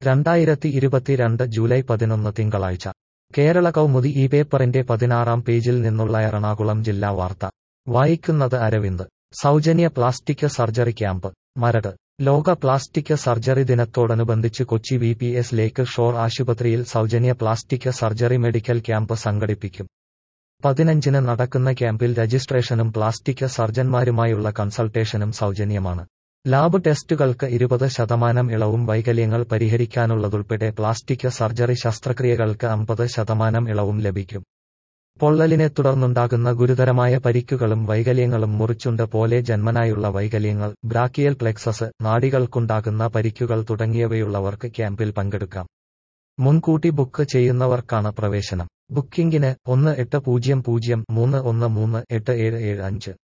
രണ്ടായിരത്തി ഇരുപത്തിരണ്ട് ജൂലൈ പതിനൊന്ന് തിങ്കളാഴ്ച കേരള കൗമുദി ഈ പേപ്പറിന്റെ പതിനാറാം പേജിൽ നിന്നുള്ള എറണാകുളം ജില്ലാ വാർത്ത വായിക്കുന്നത് അരവിന്ദ് സൗജന്യ പ്ലാസ്റ്റിക് സർജറി ക്യാമ്പ് മരട് ലോക പ്ലാസ്റ്റിക് സർജറി ദിനത്തോടനുബന്ധിച്ച് Kochi V P S Lakeshore ആശുപത്രിയിൽ സൗജന്യ പ്ലാസ്റ്റിക് സർജറി മെഡിക്കൽ ക്യാമ്പ് സംഘടിപ്പിക്കും പതിനഞ്ചിന് നടക്കുന്ന ക്യാമ്പിൽ രജിസ്ട്രേഷനും പ്ലാസ്റ്റിക് സർജന്മാരുമായുള്ള കൺസൾട്ടേഷനും സൗജന്യമാണ് ലാബ് ടെസ്റ്റുകൾക്ക് ഇരുപത് ശതമാനം ഇളവും വൈകല്യങ്ങൾ പരിഹരിക്കാനുള്ളതുൾപ്പെടെ പ്ലാസ്റ്റിക് സർജറി ശസ്ത്രക്രിയകൾക്ക് അമ്പത് ശതമാനം ഇളവും ലഭിക്കും പൊള്ളലിനെ തുടർന്നുണ്ടാകുന്ന ഗുരുതരമായ പരിക്കുകളും വൈകല്യങ്ങളും മുറിച്ചുണ്ട് പോലെ ജന്മനായുള്ള വൈകല്യങ്ങൾ ബ്രാക്കിയൽ പ്ലെക്സസ് നാഡികൾക്കുണ്ടാകുന്ന പരിക്കുകൾ തുടങ്ങിയവയുള്ളവർക്ക് ക്യാമ്പിൽ പങ്കെടുക്കാം മുൻകൂട്ടി ബുക്ക് ചെയ്യുന്നവർക്കാണ് പ്രവേശനം ബുക്കിംഗിന് ഒന്ന് എട്ട് പൂജ്യം പൂജ്യം മൂന്ന് ഒന്ന് മൂന്ന് എട്ട് ഏഴ് ഏഴ് അഞ്ച്